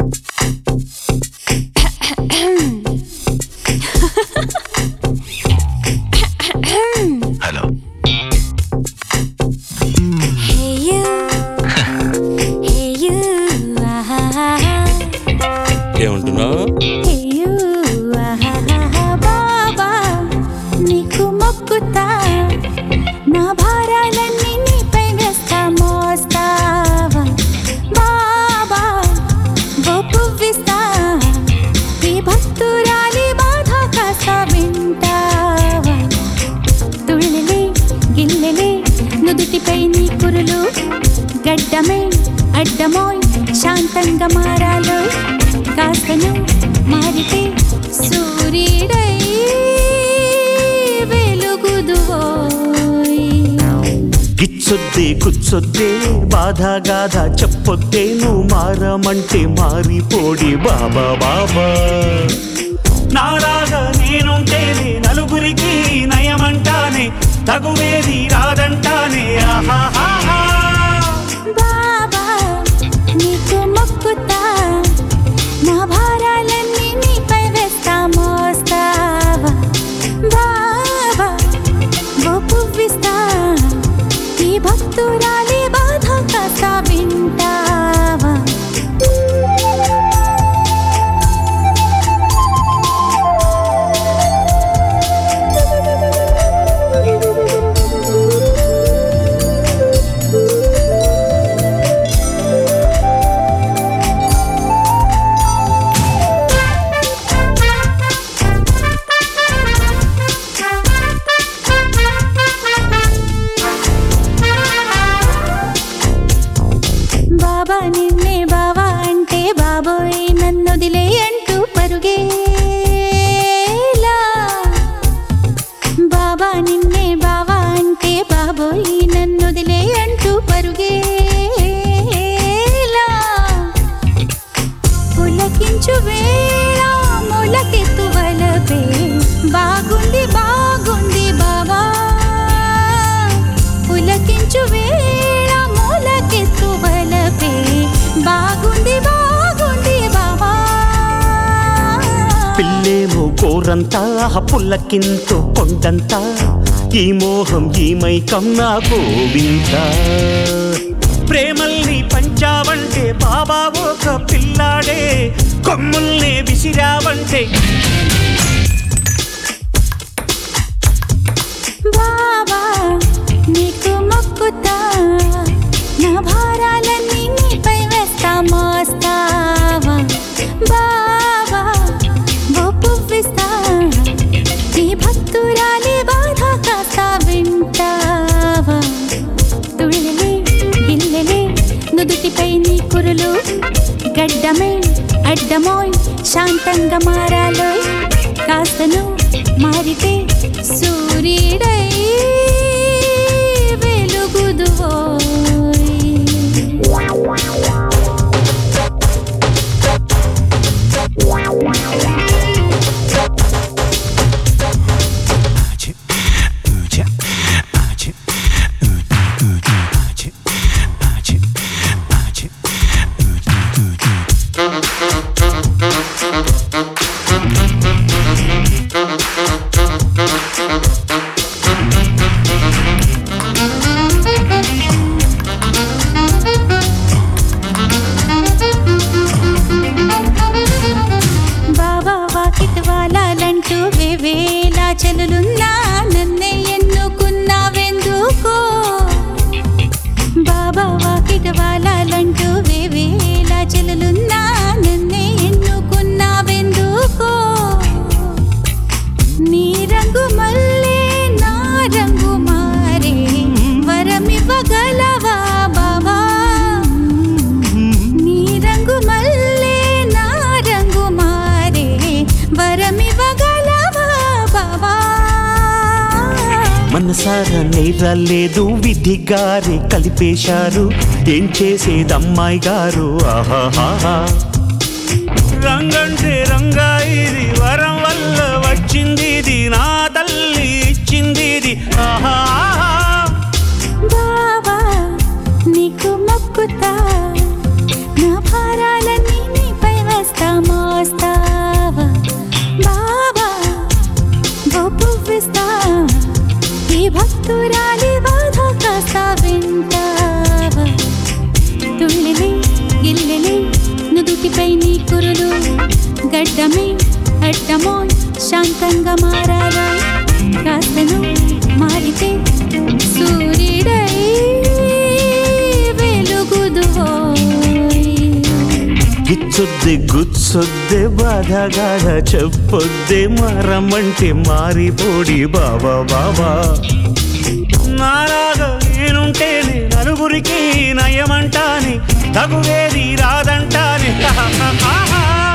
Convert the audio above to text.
hello Hey you, hey you, ah, ఏమంటున్నా hey you, ah, బాబా నీకు మొక్కుతా నా భారాలన్నీ నీపై వేస్తా మోస్తావా బాబా ఓ పువ్విస్తా ఈ భక్తురాలి బాధ కాస్త వింటావా తుళ్ళలే గిల్లెలే నుదుటిపై నీ కురులు గడ్డమే అడ్డమోయ్ శాంతంగా మారాలో కాస్తను మారితే సూర్యుడై వెలుగుదువోయ్ గిచ్చొద్దే కుచ్చొద్దే బాధ గాథ చెప్పొద్దే నువ్వు మారమంటే మారిపోడి బాబా బాబా నాలాగా నేనుంటేనే నలుగురికి నయమంటానే తగువేది రాదంటానే ఆహాహా బాబా నీకు మొక్కుతా నా భారాలన్నీ నీపై వేస్తా మోస్తావా బాబా ఓ పువ్విస్తా ఈ భక్తురాలి బాధ కాస్త వింటావా బాబా నిన్నే బావా అంటే బాబోయ్ నన్నొదిలే అంటూ పరుగేలా బాబా నిన్నే బావా అంటే బాబోయ్ నన్నొదిలే అంటూ పరుగేలా పులకించు వేళ మొలకెత్తు వలపే బాగుంది బాగుంది బాబా పులకించు వేళ మొలకెత్తు వలపే బాగుంది బాగుంది బాబా పిల్లేమో కోరంతా పుల్లకింతో కొండంతా ఈ మోహం ఈ మైకం నా గోవింద ప్రేమల్ని పంచావంటే బాబా ఒక పిల్లాడే కొమ్ముల్నే విసిరావంటే బాబా నీకు మొక్కుతా నా భారాలన్నీ నీపై వేస్తా మోస్తావా బాబా ఓ పువ్విస్తా ఈ భక్తురాలి బాధ కాస్త వింటావా తుళ్ళలే గిల్లెలే నుదుటిపై నీ కురులు గడ్డమే అడ్డమోయ్ శాంతంగా మారాలోయ్ కాస్తను మారితే సూర్యుడై వెలుగుదువోయ్ బాబా వాకిట్ వాలాలంటూ వేవేలా చెలులున్నా నన్నే ఎన్నుకున్నావెందుకో బాబా వాకిట్ వాలాలంటూ వేవేలా చెలులున్నా నన్నే ఎన్నుకున్నావెందుకో నీ రంగు మల్లే నా రంగు మారే వరమివ్వగలవా బాబా నీ రంగు మల్లే నా రంగు మారే వరమివ్వగలవా బాబా మనసారా నేరాలేదు విధి గారి కలిపేశారు ఏం చేసేదమ్మాయి గారు ఆహాహా రంగంటే రంగా ఇది వరం వల్ల వచ్చింది ఇది నా తల్లి ఇచ్చింది ఇది ఆహా బాబా నీకు మొక్కుతా నా భారాలన్నీ నీపై అంటావా తుళ్ళిలే గిల్లెలే నుదుటిపై నీ కురులు గడ్డమే అడ్డమో శాంతంగా మారాలా కాస్తను మారితే సూర్యుడై వెలుగుదువోయ్ గిచ్చొద్దే గుచ్చొద్దే బాధగాడ చెప్పొద్దే మారమ్మంటే మారిపోడి బాబా బాబా నాలాగా నేనుంటే నే నలుగురికి నయమంటాని తగువేది రాదంటాని ఆహా